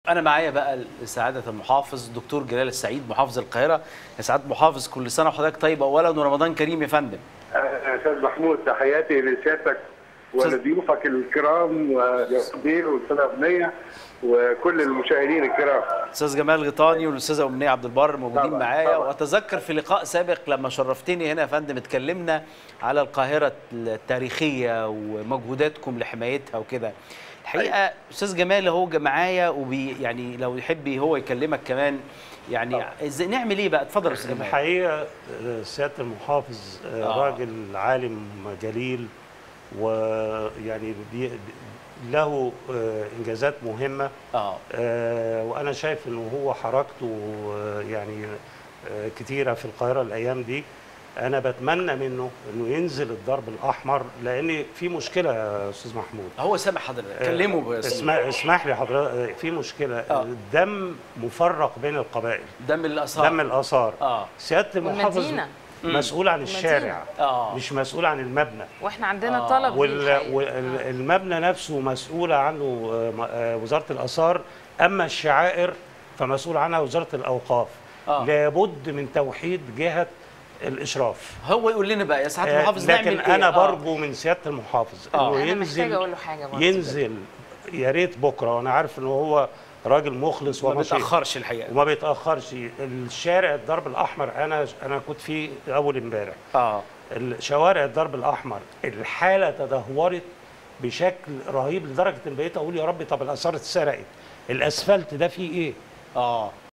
انا معايا بقى سعاده المحافظ الدكتور جلال السعيد محافظ القاهره يا سعاده المحافظ كل سنه وحضرتك طيب اولا ورمضان كريم يا فندم آه، استاذ محمود تحياتي لسيادتك ولضيوفك الكرام والدير والاستاذه امنيه وكل المشاهدين الكرام استاذ جمال غيطاني والاستاذه امنيه عبد البر موجودين طبعاً، معايا طبعاً. واتذكر في لقاء سابق لما شرفتني هنا يا فندم اتكلمنا على القاهره التاريخيه ومجهوداتكم لحمايتها وكده الحقيقه استاذ جمال هو جا- معايا وبي يعني لو يحب هو يكلمك كمان يعني ازاي نعمل ايه بقى اتفضل يا استاذ جمال الحقيقه آه، سياده المحافظ آه، آه. راجل عالم جليل ويعني بي- له آه، انجازات مهمه اه آه، وانا شايف انه هو حركته آه، يعني آه، كتيره في القاهره الايام دي انا بتمنى منه انه ينزل الضرب الاحمر لان في مشكله يا استاذ محمود هو سامع حضرتك كلمه بس اسمح, اسمح لي حضرتك في مشكله آه. الدم مفرق بين القبائل دم الاثار دم الاثار اه سياده المحافظ والمدينة. مسؤول عن والمدينة. الشارع اه مش مسؤول عن المبنى واحنا عندنا آه. طلب ليه الحقيقة. والمبنى نفسه مسؤولة عنه آه، م- آه، وزارة الآثار أما الشعائر فمسؤول عنها وزارة الأوقاف آه. لابد من توحيد جهة الإشراف هو يقول لنا بقى يا سعاده آه، المحافظ لكن نعمل ايه أنا آه. برجو من سيادة المحافظ آه. إنه انا محتاجه ينزل اقول له حاجه برضه ينزل يا ريت بكرة وأنا عارف إنه هو راجل مخلص ما ونشيط بيتاخرش الحقيقه وما بيتأخرش الشارع الضرب الأحمر أنا أنا كنت فيه أول امبارح اه شوارع الضرب الاحمر الحاله تدهورت بشكل رهيب لدرجه ان بقيت اقول يا ربي طب الاثار اتسرقت الاسفلت ده فيه ايه اه